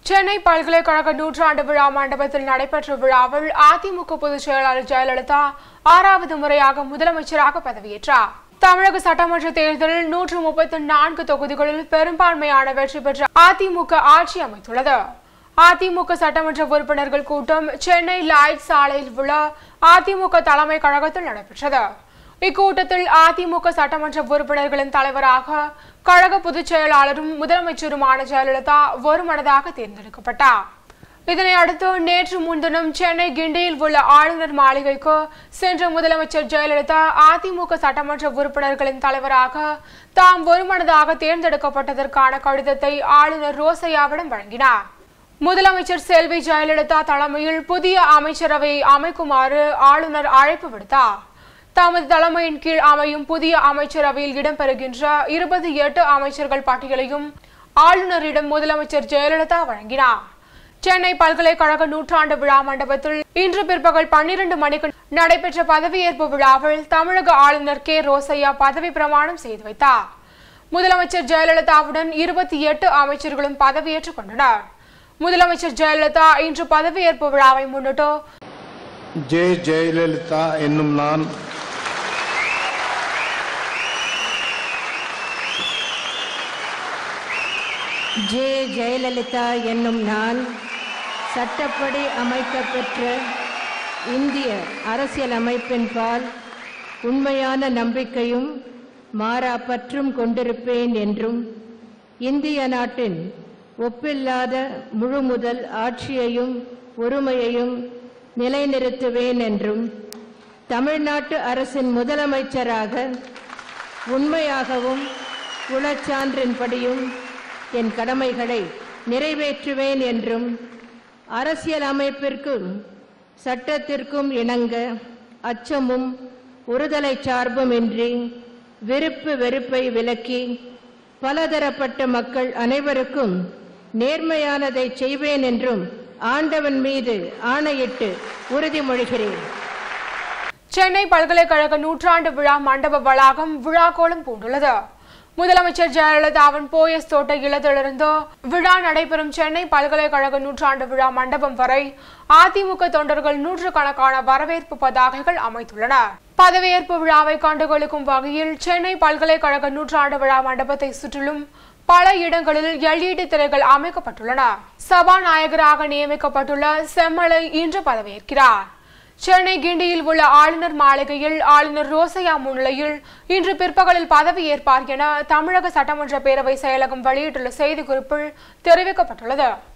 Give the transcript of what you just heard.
சென்னை பல்கலைக்கழக நூற்றாண்டு விழா மண்டபத்தில் நடைபெற்ற விழாவில் அதிமுக பொதுச் செயலாளர் ஜெயலலிதா ஆறாவது முறையாக முதலமைச்சராக பதவியேற்றார் தமிழக சட்டமன்ற தேர்தலில் நூற்று முப்பத்தி நான்கு தொகுதிகளில் பெரும்பான்மையான வெற்றி பெற்ற அதிமுக ஆட்சி அமைத்துள்ளது அதிமுக சட்டமன்ற உறுப்பினர்கள் கூட்டம் சென்னை லாய்ட் சாலையில் உள்ள அதிமுக தலைமை கழகத்தில் நடைபெற்றது இக்கூட்டத்தில் அதிமுக சட்டமன்ற உறுப்பினர்களின் தலைவராக கழக பொதுச் செயலாளரும் முதலமைச்சருமான ஜெயலலிதா ஒருமனதாக தேர்ந்தெடுக்கப்பட்டார் இதனை அடுத்து நேற்று முன்தினம் சென்னை கிண்டியில் உள்ள ஆளுநர் மாளிகைக்கு சென்ற முதலமைச்சர் ஜெயலலிதா அதிமுக சட்டமன்ற உறுப்பினர்களின் தலைவராக தாம் ஒருமனதாக தேர்ந்தெடுக்கப்பட்டதற்கான கடிதத்தை ஆளுநர் ரோசையாவிடம் வழங்கினார் முதலமைச்சர் செல்வி ஜெயலலிதா தலைமையில் புதிய அமைச்சரவையை அமைக்குமாறு ஆளுநர் அழைப்பு விடுத்தார் தமது தலைமையின் கீழ் அமையும் புதிய அமைச்சரவையில் இடம்பெறுகின்ற இருபத்தி எட்டு அமைச்சர்கள் பட்டியலையும் ஆளுநரிடம் முதலமைச்சர் ஜெயலலிதா வழங்கினார் சென்னை பல்கலைக்கழக நூற்றாண்டு விழா மண்டபத்தில் இன்று பிற்பகல் பன்னிரண்டு மணிக்கு நடைபெற்ற பதவியேற்பு விழாவில் தமிழக ஆளுநர் கே ரோசையா பதவி பிரமாணம் செய்து வைத்தார் முதலமைச்சர் ஜெயலலிதாவுடன் இருபத்தி எட்டு அமைச்சர்களும் பதவியேற்றுக் கொண்டனர் முதலமைச்சர் ஜெயலலிதா இன்று பதவியேற்பு விழாவை முன்னிட்டு ஜே ஜெயலலிதா என்னும் நான் ஜே ஜெயலலிதா என்னும் நான் சட்டப்படி அமைக்கப்பெற்ற இந்திய அரசியலமைப்பின்பால் உண்மையான நம்பிக்கையும் மாறா பற்றும் கொண்டிருப்பேன் என்றும் இந்திய நாட்டின் ஒப்பில்லாத முழுமுதல் ஆட்சியையும் ஒருமையையும் நிலைநிறுத்துவேன் என்றும் தமிழ்நாட்டு அரசின் முதலமைச்சராக உண்மையாகவும் குலச்சான்றின்படியும் என் கடமைகளை நிறைவேற்றுவேன் என்றும் அரசியல் அமைப்பிற்கும் சட்டத்திற்கும் இணங்க அச்சமும் ஒருதலை சார்புமின்றி விருப்பு வெறுப்பை விலக்கி பலதரப்பட்ட மக்கள் அனைவருக்கும் நேர்மையானதை செய்வேன் என்றும் ஆண்டவன் மீது ஆணையிட்டு உறுதிமொழிகிறேன் சென்னை பல்கலைக்கழக நூற்றாண்டு விழா மண்டப வளாகம் விழா கோலம் பூண்டுள்ளது முதலமைச்சர் ஜெயலலிதாவின் போயஸ் தோட்ட இல்லத்திலிருந்து விழா நடைபெறும் சென்னை பல்கலைக்கழக நூற்றாண்டு விழா மண்டபம் வரை அதிமுக தொண்டர்கள் நூற்றுக்கணக்கான வரவேற்பு பதாகைகள் அமைத்துள்ளன பதவியேற்பு விழாவை கண்டுகளிக்கும் வகையில் சென்னை பல்கலைக்கழக நூற்றாண்டு விழா மண்டபத்தை சுற்றிலும் பல இடங்களில் எல்இடி திரைகள் அமைக்கப்பட்டுள்ளன சபாநாயகராக நியமிக்கப்பட்டுள்ள செம்மலை இன்று பதவியேற்கிறார் சென்னை கிண்டியில் உள்ள ஆளுநர் மாளிகையில் ஆளுநர் ரோசையா முன்னிலையில் இன்று பிற்பகலில் பதவியேற்பார் என தமிழக சட்டமன்ற பேரவை செயலகம் வெளியிட்டுள்ள செய்திக்குறிப்பில் தெரிவிக்கப்பட்டுள்ளது